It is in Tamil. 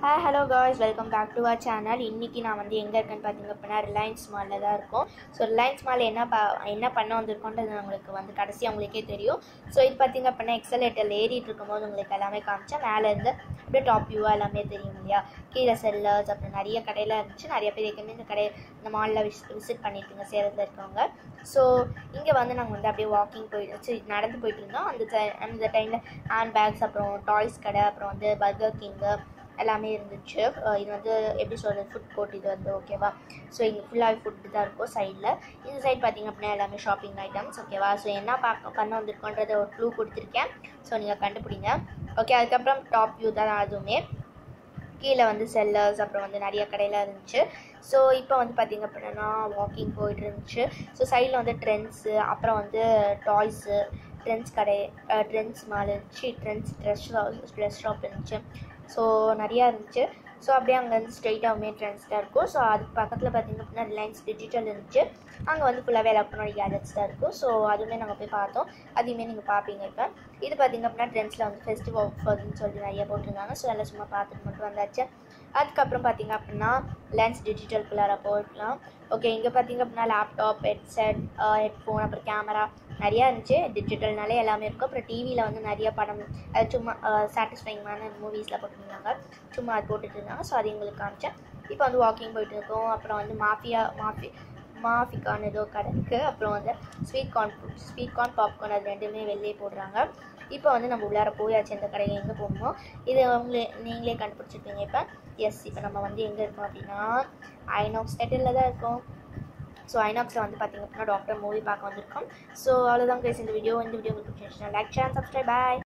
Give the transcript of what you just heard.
hi hello guys welcome back to our channel இன்றைக்கி நான் வந்து எங்கே இருக்கேன்னு பார்த்தீங்க அப்படின்னா ரிலையன்ஸ் மாலில் தான் இருக்கும் ஸோ ரிலையன்ஸ் மாலில் என்ன பா என்ன பண்ண வந்திருக்கோன்றது உங்களுக்கு வந்து கடைசி உங்களுக்கே தெரியும் ஸோ இது பார்த்தீங்க அப்படின்னா எக்ஸலேட்டரில் ஏறிட்டு இருக்கும்போது உங்களுக்கு எல்லாமே காமிச்சா மேலே இருந்து அப்படியே டாப் வியூவாக எல்லாமே தெரியும் இல்லையா கீழே செல்லர்ஸ் அப்புறம் நிறைய கடையில் இருந்துச்சு நிறைய பேர் ஏற்கனவே இந்த கடை இந்த மாலில் விஸ் விசிட் பண்ணியிருக்கீங்க சேலத்தில் இருக்கவங்க ஸோ இங்கே வந்து நாங்கள் வந்து அப்படியே வாக்கிங் போயிட்டு சரி, நடந்து போயிட்டு இருந்தோம் அந்த ti- அந்த டைமில் ஹேண்ட் பேக்ஸ் அப்புறம் டாய்ஸ் கடை அப்புறம் வந்து பர்கர் கிங்கு எல்லாமே இருந்துச்சு அஹ் இது வந்து எப்படி சொல்கிறது ஃபுட் கோர்ட் இது வந்து ஓகேவா ஸோ இங்கே ஃபுல்லாகவே ஃபுட்டு தான் இருக்கும் சைடில் இந்த சைட் பார்த்தீங்க அப்படின்னா எல்லாமே ஷாப்பிங் ஐட்டம்ஸ் ஓகேவா ஸோ என்ன பார்க்க பண்ண வந்திருக்கோன்றத ஒரு க்ளூ கொடுத்துருக்கேன் ஸோ நீங்கள் கண்டுபிடிங்க ஓகே அதுக்கப்புறம் டாப் வியூ தான் அதுவுமே கீழே வந்து செல்லர்ஸ் அப்புறம் வந்து நிறைய கடையில் இருந்துச்சு ஸோ இப்போ வந்து பார்த்திங்க அப்படின்னா வாக்கிங் போயிட்டு இருந்துச்சு ஸோ சைடில் வந்து ட்ரெண்ட்ஸு அப்புறம் வந்து டாய்ஸு ட்ரெண்ட்ஸ் கடை ட்ரெண்ட்ஸ் மால் இருந்துச்சு ட்ரெண்ட்ஸ் ட்ரெஸ் ட்ரெஸ் ஷாப் இருந்துச்சு ஸோ நிறையா இருந்துச்சு ஸோ அப்படியே அங்கேருந்து ஸ்ட்ரெயிட்டாகவுமே ட்ரெண்ட்ஸ் தான் இருக்கும் ஸோ அதுக்கு பக்கத்தில் பார்த்திங்க அப்படின்னா ரிலையன்ஸ் டிஜிட்டல் இருந்துச்சு அங்கே வந்து ஃபுல்லாகவே எலக்ட்ரானிக் கேஜெட்ஸ் தான் இருக்கும் ஸோ அதுவுமே நாங்கள் போய் பார்த்தோம் அதையுமே நீங்கள் பார்ப்பீங்க இப்போ இது பார்த்திங்க அப்படின்னா ட்ரெண்ட்ஸில் வந்து ஃபெஸ்டிவ் ஆஃபர்ஸ்னு சொல்லி நிறைய போட்டிருந்தாங்க ஸோ எல்லாம் சும்மா பார்த்துட்டு மட்டும் வந்தாச்சு அதுக்கப்புறம் பார்த்திங்க அப்படின்னா லென்ஸ் டிஜிட்டல்குள்ளார போய்க்கலாம் ஓகே இங்கே பார்த்திங்க அப்படின்னா லேப்டாப் ஹெட்செட் ஹெட்ஃபோன் அப்புறம் கேமரா நிறையா இருந்துச்சு டிஜிட்டல்னாலே எல்லாமே இருக்கும் அப்புறம் டிவியில் வந்து நிறைய படம் அது சும்மா சாட்டிஸ்ஃபைங்கான மூவிஸில் போட்டுருந்தாங்க சும்மா அது போட்டுட்டு இருந்தாங்க ஸோ அது எங்களுக்கு காமிச்சேன் இப்போ வந்து வாக்கிங் போயிட்டு இருக்கோம் அப்புறம் வந்து மாஃபியா மாஃபி மாஃபிகான் ஏதோ கடை இருக்குது அப்புறம் வந்து sweet corn sweet corn popcorn அது ரெண்டுமே வெளியே போடுறாங்க இப்போ வந்து நம்ம உள்ளார போயாச்சு இந்த கடைக்கு எங்கே போகணுமோ இது உங்களே நீங்களே கண்டுபிடிச்சிருப்பீங்க இப்போ எஸ் இப்போ நம்ம வந்து எங்கே இருக்கோம் அப்படின்னா ஐநாக்ஸ் தேட்டரில் தான் இருக்கோம் ஸோ ஐநாக்ஸில் வந்து பார்த்திங்க அப்படின்னா டாக்டர் மூவி பார்க்க வந்திருக்கோம் ஸோ அவ்வளோதான் பேசி இந்த வீடியோ இந்த வீடியோ உங்களுக்கு பிடிச்சிருந்துச்சுன்னா லைக் ஷேர் சப்ஸ்கிரைப் பாய்